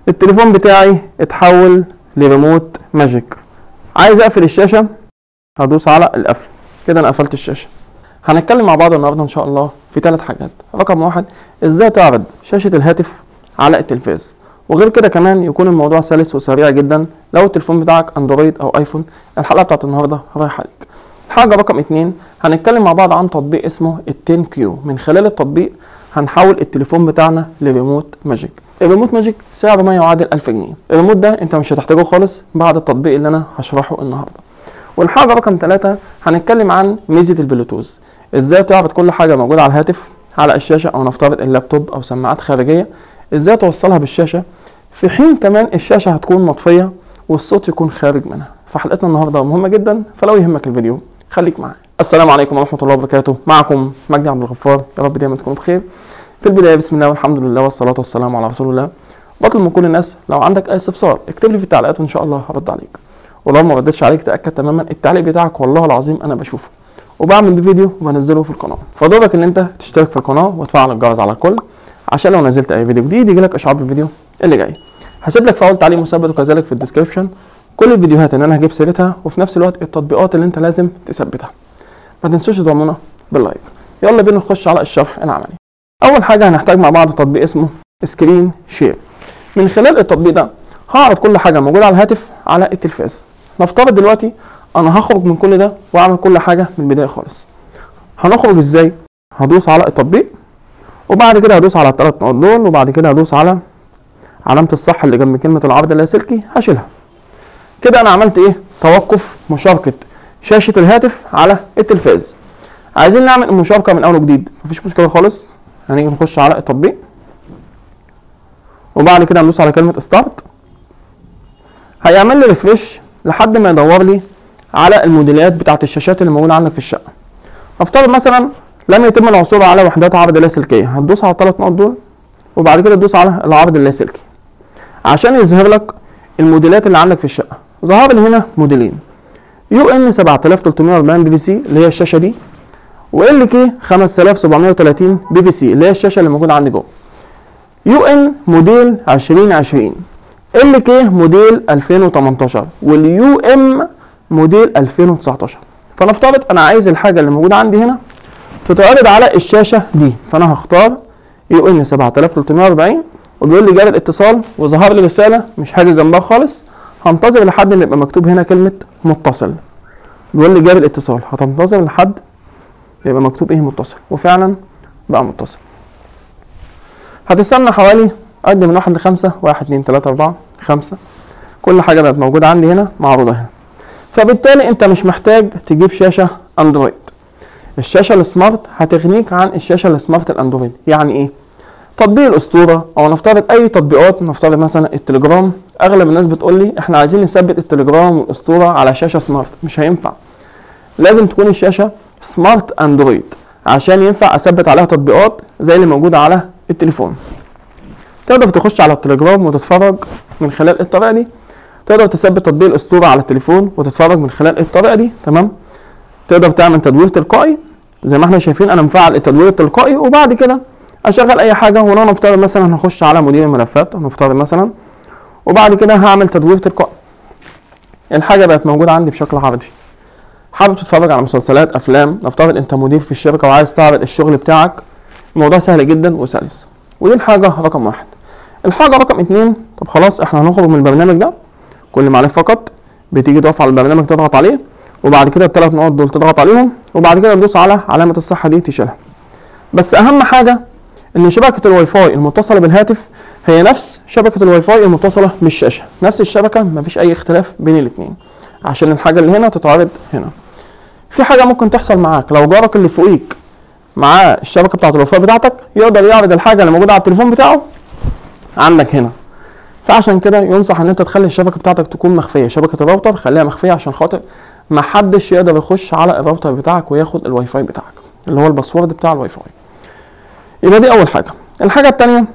التليفون بتاعي اتحول لريموت ماجيك عايز اقفل الشاشه هدوس على القفل كده انا قفلت الشاشه هنتكلم مع بعض النهارده ان شاء الله في ثلاث حاجات رقم واحد ازاي تعرض شاشه الهاتف على التلفاز وغير كده كمان يكون الموضوع سلس وسريع جدا لو التليفون بتاعك اندرويد او ايفون الحلقه بتاعت النهارده رايحه عليك الحاجه رقم اتنين هنتكلم مع بعض عن تطبيق اسمه ال 10 كيو من خلال التطبيق هنحول التليفون بتاعنا لريموت ماجيك الريموت ماجيك سعره ما يعادل 1000 جنيه الريموت ده انت مش هتحتاجه خالص بعد التطبيق اللي انا هشرحه النهارده والحاجه رقم ثلاثة هنتكلم عن ميزه البلوتوث ازاي تعرض كل حاجه موجوده على الهاتف على الشاشه او نفترض اللابتوب او سماعات خارجيه ازاي توصلها بالشاشه في حين كمان الشاشه هتكون مطفيه والصوت يكون خارج منها فحلقتنا النهارده مهمه جدا فلو يهمك الفيديو خليك معايا السلام عليكم ورحمه الله وبركاته معكم مجدي عبد الغفار يا رب دايما تكونوا بخير في البدايه بسم الله والحمد لله والصلاه والسلام على رسول الله بطلب من كل الناس لو عندك اي استفسار اكتب لي في التعليقات وان شاء الله هرد عليك ولو ما ردتش عليك تاكد تماما التعليق بتاعك والله العظيم انا بشوفه وبعمل بيه فيديو وبنزله في القناه فدورك ان انت تشترك في القناه وتفعل الجرس على الكل عشان لو نزلت اي فيديو جديد يجيلك اشعار بالفيديو اللي جاي هسيب لك في اول تعليق مثبت وكذلك في الديسكربشن كل الفيديوهات اللي انا هجيب سيرتها وفي نفس الوقت التطبيقات اللي انت لازم تثبتها ما تنسوش تدعمونا باللايك يلا بينا نخش على الشرح العملي اول حاجه هنحتاج مع بعض تطبيق اسمه سكرين شير من خلال التطبيق ده هعرض كل حاجه موجوده على الهاتف على التلفاز نفترض دلوقتي انا هخرج من كل ده واعمل كل حاجه من البدايه خالص هنخرج ازاي هدوس على التطبيق وبعد كده هدوس على الثلاث نقط دول وبعد كده هدوس على علامه الصح اللي جنب كلمه العرض اللاسلكي هشيلها كده انا عملت ايه توقف مشاركه شاشه الهاتف على التلفاز عايزين نعمل المشاركه من اول وجديد مفيش مشكله خالص هنيجي نخش على التطبيق وبعد كده ندوس على كلمه ستارت هيعمل لي ريفريش لحد ما يدور لي على الموديلات بتاعت الشاشات اللي موجوده عندك في الشقه نفترض مثلا لم يتم العثور على وحدات عرض لاسلكيه هتدوس على الثلاث نقط دول وبعد كده تدوس على العرض اللاسلكي عشان يظهر لك الموديلات اللي عندك في الشقه ظهر لي هنا موديلين يو ان 7340 بي في سي اللي هي الشاشه دي وال كي 5730 بي في سي اللي هي الشاشه اللي موجوده عندي جوه يو ان موديل 2020 ال كي موديل 2018 واليو ام موديل 2019 فنفترض انا عايز الحاجه اللي موجوده عندي هنا تتعرض على الشاشه دي فانا هختار يو ان 7340 وبيقول لي جاري الاتصال وظهر لي رساله مش حاجه جنبها خالص هنتظر لحد ما يبقى مكتوب هنا كلمه متصل بيقول لي جاري الاتصال هتنتظر لحد يبقى مكتوب ايه متصل وفعلا بقى متصل هتستنى حوالي قد من واحد لخمسة واحد اتنين تلاتة أربعة خمسة كل حاجة بقت موجودة عندي هنا معروضة هنا فبالتالي أنت مش محتاج تجيب شاشة أندرويد الشاشة السمارت هتغنيك عن الشاشة السمارت الأندرويد يعني إيه؟ تطبيق الأسطورة أو نفترض أي تطبيقات نفترض مثلا التليجرام أغلب الناس بتقول لي إحنا عايزين نثبت التليجرام والأسطورة على شاشة سمارت مش هينفع لازم تكون الشاشة سمارت أندرويد عشان ينفع أثبت عليها تطبيقات زي اللي موجودة على التليفون تقدر تخش على التليجرام وتتفرج من خلال الطريقه دي تقدر تثبت تطبيق الاسطوره على التليفون وتتفرج من خلال الطريقه دي تمام تقدر تعمل تدوير تلقائي زي ما احنا شايفين انا مفعل التدوير التلقائي وبعد كده اشغل اي حاجه ولو نفترض مثلا هخش على مدير الملفات نفترض مثلا وبعد كده هعمل تدوير تلقائي الحاجه بقت موجوده عندي بشكل عرضي حابب تتفرج على مسلسلات افلام نفترض انت مدير في الشركه وعايز تعرض الشغل بتاعك الموضوع سهل جدا وسلس ودي الحاجه رقم واحد الحاجة رقم اتنين طب خلاص احنا هنخرج من البرنامج ده كل ما عليك فقط بتيجي تقف على البرنامج تضغط عليه وبعد كده الثلاث نقط دول تضغط عليهم وبعد كده تدوس على علامة الصح دي تشيلها بس أهم حاجة إن شبكة الواي فاي المتصلة بالهاتف هي نفس شبكة الواي فاي المتصلة بالشاشة نفس الشبكة مفيش أي اختلاف بين الاتنين عشان الحاجة اللي هنا تتعرض هنا في حاجة ممكن تحصل معاك لو جارك اللي فوقيك معاه الشبكة بتاعة الواي فاي بتاعتك يقدر يعرض الحاجة اللي موجودة على التليفون بتاعه عندك هنا فعشان كده ينصح ان انت تخلي الشبكه بتاعتك تكون مخفيه شبكه الراوتر خليها مخفيه عشان خاطر ما حدش يقدر يخش على الراوتر بتاعك وياخد الواي فاي بتاعك اللي هو الباسورد بتاع الواي فاي يبقى دي اول حاجه الحاجه الثانيه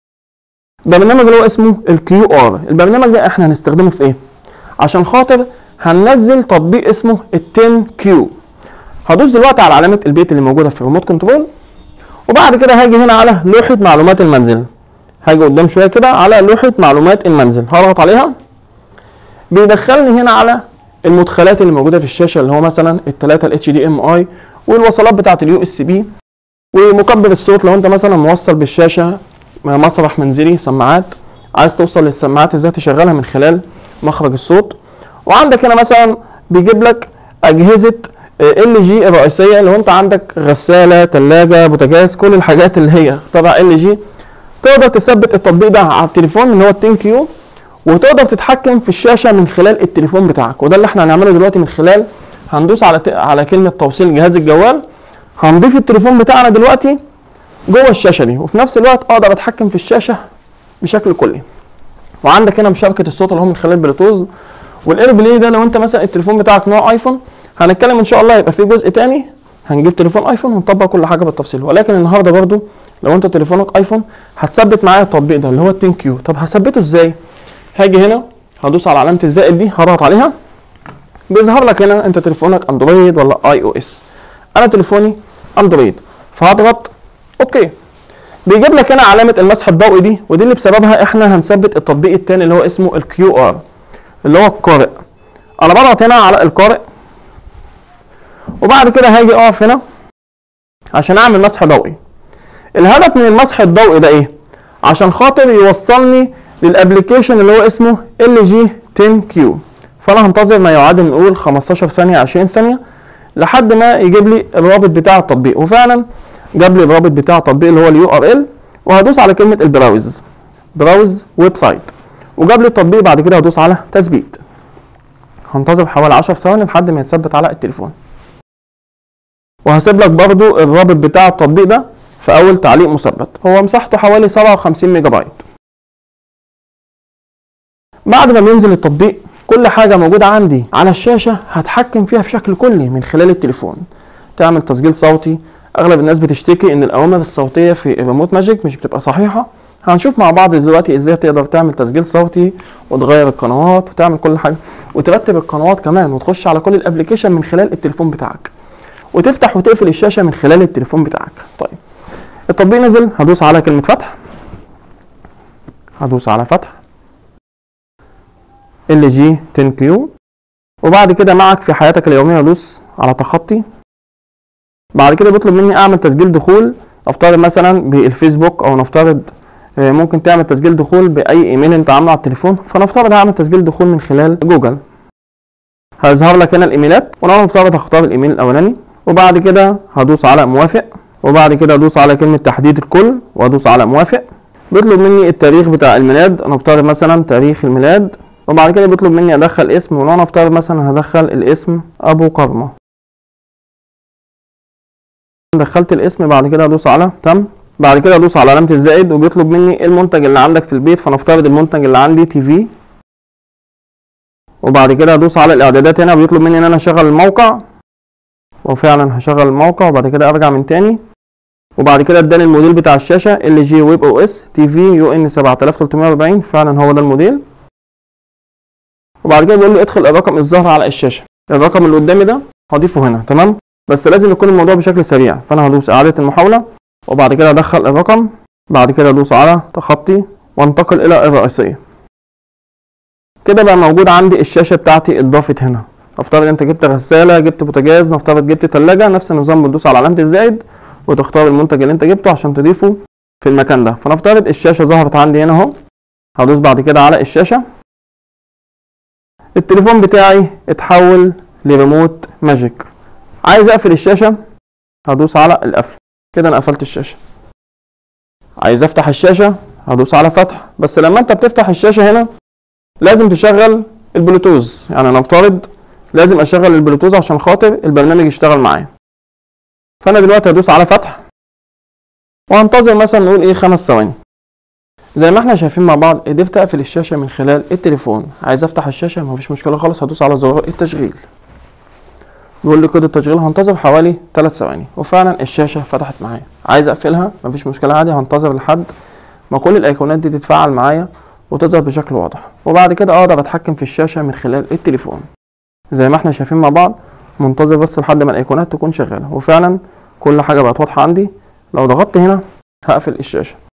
برنامج اللي هو اسمه الكيو ار البرنامج ده احنا هنستخدمه في ايه عشان خاطر هننزل تطبيق اسمه ال 10 كيو هدوس دلوقتي على علامه البيت اللي موجوده في الريموت كنترول وبعد كده هاجي هنا على لوحه معلومات المنزل هاجي قدام شويه كده على لوحه معلومات المنزل هضغط عليها بيدخلني هنا على المدخلات اللي موجوده في الشاشه اللي هو مثلا الثلاثه الاتش دي ام اي والوصلات بتاعه اليو اس بي ومكبر الصوت لو انت مثلا موصل بالشاشه مسرح منزلي سماعات عايز توصل للسماعات ازاي تشغلها من خلال مخرج الصوت وعندك هنا مثلا بيجيب لك اجهزه ال جي الرئيسيه لو انت عندك غساله ثلاجه بوتاجاز كل الحاجات اللي هي تبع ال جي تقدر تثبت التطبيق ده على التليفون اللي هو التين كيو وتقدر تتحكم في الشاشه من خلال التليفون بتاعك وده اللي احنا هنعمله دلوقتي من خلال هندوس على ت... على كلمه توصيل جهاز الجوال هنضيف التليفون بتاعنا دلوقتي جوه الشاشه دي وفي نفس الوقت اقدر اتحكم في الشاشه بشكل كلي وعندك هنا مشابكه الصوت اللي هو من خلال بلوتوث والاير بلاي ده لو انت مثلا التليفون بتاعك نوع ايفون هنتكلم ان شاء الله يبقى في جزء تاني هنجيب تليفون ايفون ونطبق كل حاجه بالتفصيل ولكن النهارده برضو لو انت تليفونك ايفون هتثبت معايا التطبيق ده اللي هو التين كيو طب هثبته ازاي هاجي هنا هدوس على علامه الزائد دي هضغط عليها بيظهر لك هنا انت تليفونك اندرويد ولا اي او اس انا تليفوني اندرويد فهضغط اوكي بيجيب لك هنا علامه المسح الضوئي دي ودي اللي بسببها احنا هنثبت التطبيق الثاني اللي هو اسمه الكيو ار اللي هو القارئ انا بضغط هنا على القارئ وبعد كده هاجي اقف هنا عشان اعمل مسح ضوئي الهدف من المسح الضوئي ده ايه عشان خاطر يوصلني للابلكيشن اللي هو اسمه ال جي 10 كيو فانا هنتظر ما يعادل نقول 15 ثانيه 20 ثانيه لحد ما يجيب لي الرابط بتاع التطبيق وفعلا جاب لي الرابط بتاع التطبيق اللي هو اليو ار ال وهدوس على كلمه البراوز براوز ويب سايت وجاب لي التطبيق بعد كده هدوس على تثبيت هنتظر حوالي 10 ثواني لحد ما يتثبت على التليفون وهسيب لك برضو الرابط بتاع التطبيق ده في اول تعليق مثبت هو مساحته حوالي 57 ميجا بايت بعد ما بينزل التطبيق كل حاجه موجوده عندي على الشاشه هتحكم فيها بشكل كلي من خلال التليفون تعمل تسجيل صوتي اغلب الناس بتشتكي ان الاوامر الصوتيه في الريموت ماجيك مش بتبقى صحيحه هنشوف مع بعض دلوقتي ازاي تقدر تعمل تسجيل صوتي وتغير القنوات وتعمل كل حاجه وترتب القنوات كمان وتخش على كل الابلكيشن من خلال التليفون بتاعك وتفتح وتقفل الشاشه من خلال التليفون بتاعك طيب التطبيق نزل هدوس على كلمه فتح هدوس على فتح ال جي 10 كيو وبعد كده معك في حياتك اليوميه هدوس على تخطي بعد كده بيطلب مني اعمل تسجيل دخول افترض مثلا بالفيسبوك او نفترض ممكن تعمل تسجيل دخول باي ايميل انت عامله على التليفون فنفترض هعمل تسجيل دخول من خلال جوجل هيظهر لك هنا الايميلات وانا نفترض هختار الايميل الاولاني وبعد كده هدوس على موافق وبعد كده ادوس على كلمه تحديد الكل وادوس على موافق بيطلب مني التاريخ بتاع الميلاد نفترض مثلا تاريخ الميلاد وبعد كده بيطلب مني ادخل اسم ولو انا افترض مثلا هدخل الاسم ابو كرمه دخلت الاسم بعد كده ادوس على تم بعد كده ادوس على علامه الزائد وبيطلب مني المنتج اللي عندك في البيت فنفترض المنتج اللي عندي تي في وبعد كده ادوس على الاعدادات هنا بيطلب مني ان انا اشغل الموقع وفعلا هشغل الموقع وبعد كده ارجع من تاني وبعد كده اداني الموديل بتاع الشاشه ال جي ويب او اس تي في يو ان 7340 فعلا هو ده الموديل وبعد كده بيقول لي ادخل الرقم الظاهر على الشاشه الرقم اللي قدامي ده هضيفه هنا تمام بس لازم يكون الموضوع بشكل سريع فانا هدوس اعاده المحاوله وبعد كده ادخل الرقم بعد كده ادوس على تخطي وانتقل الى الرئيسيه كده بقى موجود عندي الشاشه بتاعتي اتضافت هنا نفترض انت جبت غساله جبت بوتاجاز نفترض جبت ثلاجه نفس النظام بتدوس على علامه الزائد وتختار المنتج اللي انت جبته عشان تضيفه في المكان ده فنفترض الشاشه ظهرت عندي هنا اهو هدوس بعد كده على الشاشه التليفون بتاعي اتحول لريموت ماجيك عايز اقفل الشاشه هدوس على القفل كده انا قفلت الشاشه عايز افتح الشاشه هدوس على فتح بس لما انت بتفتح الشاشه هنا لازم تشغل البلوتوث يعني نفترض لازم اشغل البلوتوث عشان خاطر البرنامج يشتغل معايا فانا دلوقتي هدوس على فتح وهنتظر مثلا نقول ايه خمس ثواني زي ما احنا شايفين مع بعض قدرت اقفل الشاشه من خلال التليفون عايز افتح الشاشه مفيش مشكله خالص هدوس على زرار التشغيل بيقول لي كود التشغيل هنتظر حوالي 3 ثواني وفعلا الشاشه فتحت معايا عايز اقفلها مفيش مشكله عادي هنتظر لحد ما كل الايقونات دي تتفاعل معايا وتظهر بشكل واضح وبعد كده اقدر اتحكم في الشاشه من خلال التليفون زي ما احنا شايفين مع بعض منتظر بس لحد ما الايقونات تكون شغاله وفعلا كل حاجه بقت واضحه عندي لو ضغطت هنا هقفل الشاشه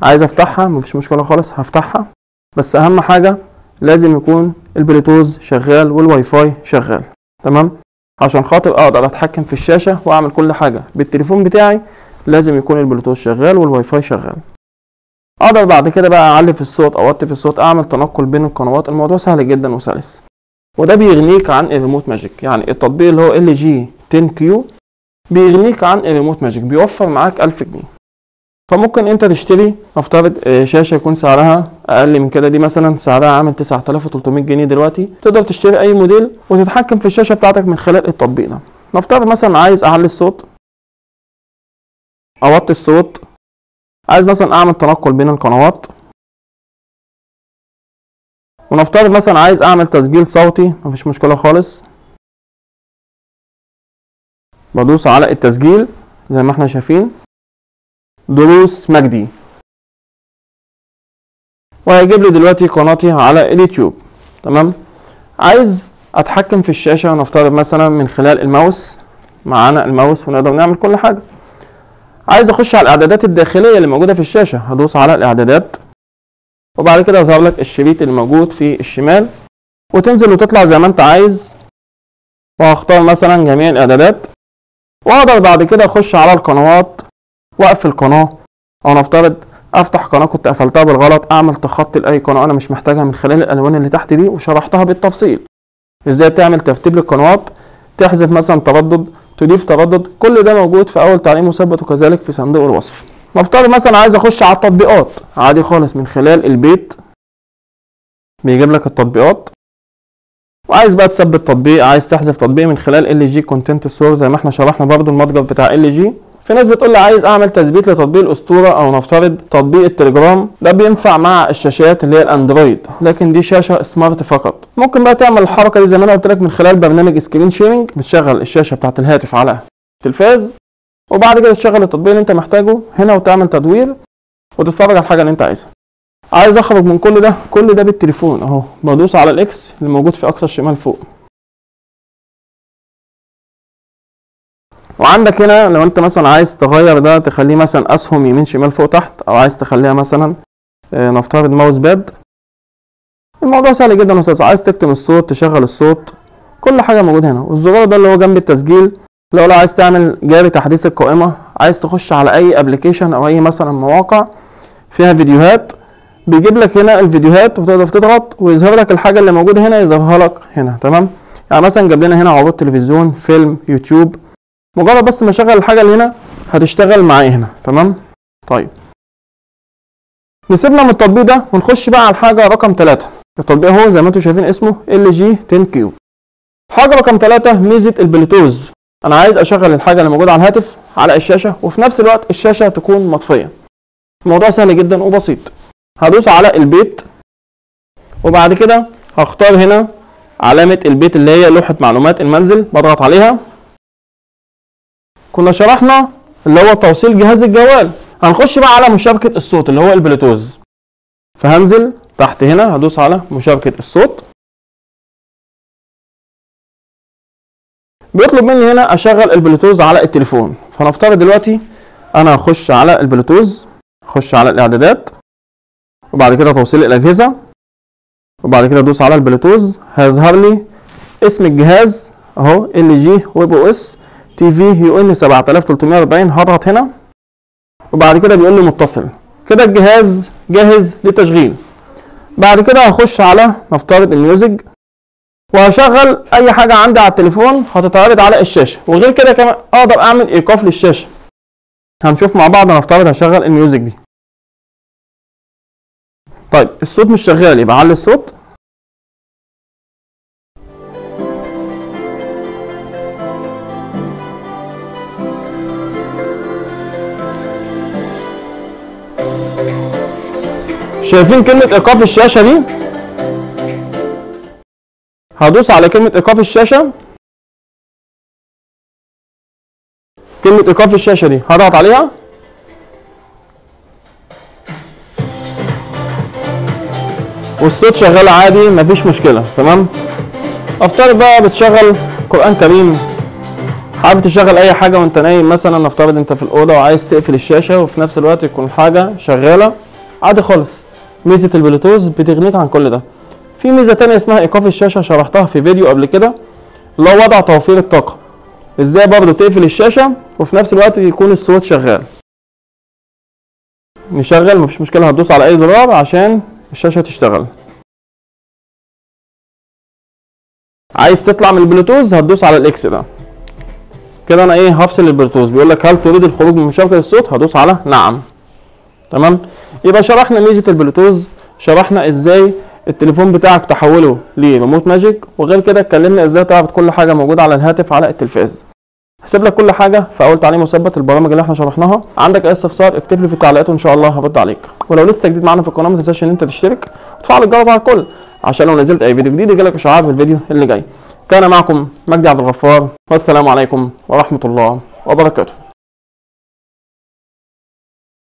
عايز افتحها مفيش مشكله خالص هفتحها بس اهم حاجه لازم يكون البلوتوز شغال والواي فاي شغال تمام عشان خاطر اقدر اتحكم في الشاشه واعمل كل حاجه بالتليفون بتاعي لازم يكون البلوتوز شغال والواي فاي شغال اقدر بعد كده بقى اعلي في الصوت او اوطي في الصوت اعمل تنقل بين القنوات الموضوع سهل جدا وسلس وده بيغنيك عن الريموت ماجيك يعني التطبيق اللي هو ال جي 10 كيو بيغنيك عن الريموت ماجيك بيوفر معاك 1000 جنيه فممكن انت تشتري نفترض آه، شاشه يكون سعرها اقل من كده دي مثلا سعرها عامل 9300 جنيه دلوقتي تقدر تشتري اي موديل وتتحكم في الشاشه بتاعتك من خلال التطبيق ده نفترض مثلا عايز اعلي الصوت اوطي الصوت عايز مثلا اعمل تنقل بين القنوات ونفترض مثلا عايز اعمل تسجيل صوتي مفيش مشكله خالص بدوس على التسجيل زي ما احنا شايفين دروس مجدي وهيجيب لي دلوقتي قناتي على اليوتيوب تمام عايز اتحكم في الشاشه ونفترض مثلا من خلال الماوس معانا الماوس ونقدر نعمل كل حاجه عايز اخش على الاعدادات الداخليه اللي موجوده في الشاشه هدوس على الاعدادات وبعد كده يظهر لك الشريط اللي موجود في الشمال وتنزل وتطلع زي ما انت عايز وهختار مثلا جميع الاعدادات واقدر بعد كده اخش على القنوات واقفل قناه او نفترض افتح قناه كنت قفلتها بالغلط اعمل تخطي لاي قناه انا مش محتاجها من خلال الالوان اللي تحت دي وشرحتها بالتفصيل ازاي تعمل ترتيب للقنوات تحذف مثلا تردد تضيف تردد كل ده موجود في اول تعليم مثبت وكذلك في صندوق الوصف نفترض مثلا عايز اخش على التطبيقات عادي خالص من خلال البيت بيجيب لك التطبيقات وعايز بقى تثبت تطبيق عايز تحذف تطبيق من خلال ال جي كونتنت ستور زي ما احنا شرحنا برضو المتجر بتاع ال جي في ناس بتقول لي عايز اعمل تثبيت لتطبيق الاسطوره او نفترض تطبيق التليجرام ده بينفع مع الشاشات اللي هي الاندرويد لكن دي شاشه سمارت فقط ممكن بقى تعمل الحركه دي زي ما انا قلت لك من خلال برنامج سكرين شيرنج بتشغل الشاشه بتاعت الهاتف على التلفاز وبعد كده تشغل التطبيق اللي انت محتاجه هنا وتعمل تدوير وتتفرج على الحاجه اللي انت عايزها عايز اخرج من كل ده كل ده بالتليفون اهو بدوس على الاكس اللي موجود في اقصى الشمال فوق وعندك هنا لو انت مثلا عايز تغير ده تخليه مثلا اسهم يمين شمال فوق تحت او عايز تخليها مثلا اه، نفترض ماوس باد الموضوع سهل جدا يا استاذ عايز تكتم الصوت تشغل الصوت كل حاجه موجوده هنا والزرار ده اللي هو جنب التسجيل لو لو عايز تعمل جاري تحديث القائمه عايز تخش على اي ابلكيشن او اي مثلا مواقع فيها فيديوهات بيجيب لك هنا الفيديوهات وتقدر تضغط ويظهر لك الحاجه اللي موجوده هنا يظهرها لك هنا تمام يعني مثلا جاب لنا هنا عروض تلفزيون فيلم يوتيوب مجرد بس ما اشغل الحاجه اللي هنا هتشتغل معايا هنا تمام طيب نسيبنا من التطبيق ده ونخش بقى على الحاجه رقم 3 التطبيق هو زي ما انتم شايفين اسمه ال جي 10 كيو حاجه رقم 3 ميزه البلوتوز انا عايز اشغل الحاجه اللي موجوده على الهاتف على الشاشه وفي نفس الوقت الشاشه تكون مطفيه الموضوع سهل جدا وبسيط هدوس على البيت وبعد كده هختار هنا علامة البيت اللي هي لوحة معلومات المنزل بضغط عليها كنا شرحنا اللي هو توصيل جهاز الجوال هنخش بقى على مشابكة الصوت اللي هو البلوتوز فهنزل تحت هنا هدوس على مشابكة الصوت بيطلب مني هنا اشغل البلوتوز على التليفون فنفترض دلوقتي انا هخش على البلوتوز اخش على الاعدادات وبعد كده توصيل الاجهزه وبعد كده ادوس على البلوتوز هيظهر لي اسم الجهاز اهو ال جي ويب او اس تي في يو ان 7340 هضغط هنا وبعد كده بيقول لي متصل كده الجهاز جاهز للتشغيل بعد كده هخش على نفترض الميوزك وهشغل اي حاجه عندي على التليفون هتتعرض على الشاشه وغير كده كمان اقدر اعمل ايقاف للشاشه هنشوف مع بعض نفترض هشغل الميوزك دي طيب الصوت مش شغال يبقى علي الصوت شايفين كلمة إيقاف الشاشة دي؟ هدوس على كلمة إيقاف الشاشة كلمة إيقاف الشاشة دي هضغط عليها والصوت شغال عادي مفيش مشكلة تمام افترض بقى بتشغل قرآن كريم حابب تشغل اي حاجة وانت نايم مثلا نفترض انت في الأوضة وعايز تقفل الشاشة وفي نفس الوقت يكون الحاجة شغالة عادي خالص ميزه البلوتوث بتغنيك عن كل ده في ميزه تانية اسمها ايقاف الشاشه شرحتها في فيديو قبل كده اللي هو وضع توفير الطاقه ازاي برضه تقفل الشاشه وفي نفس الوقت يكون الصوت شغال نشغل مفيش مشكله هتدوس على اي زرار عشان الشاشه تشتغل عايز تطلع من البلوتوث هتدوس على الاكس ده كده انا ايه هفصل البلوتوث بيقول لك هل تريد الخروج من مشابكه الصوت هدوس على نعم تمام يبقى شرحنا ميزه البلوتوث شرحنا ازاي التليفون بتاعك تحوله لريموت ماجيك وغير كده اتكلمنا ازاي تعرض كل حاجه موجوده على الهاتف على التلفاز هسيب لك كل حاجه في اول تعليم مثبت البرامج اللي احنا شرحناها عندك اي استفسار اكتب لي في التعليقات وان شاء الله هرد عليك ولو لسه جديد معانا في القناه ما تنساش ان انت تشترك وتفعل الجرس على الكل عشان لو نزلت اي فيديو جديد يجيلك اشعار بالفيديو اللي جاي كان معكم مجدي عبد الغفار والسلام عليكم ورحمه الله وبركاته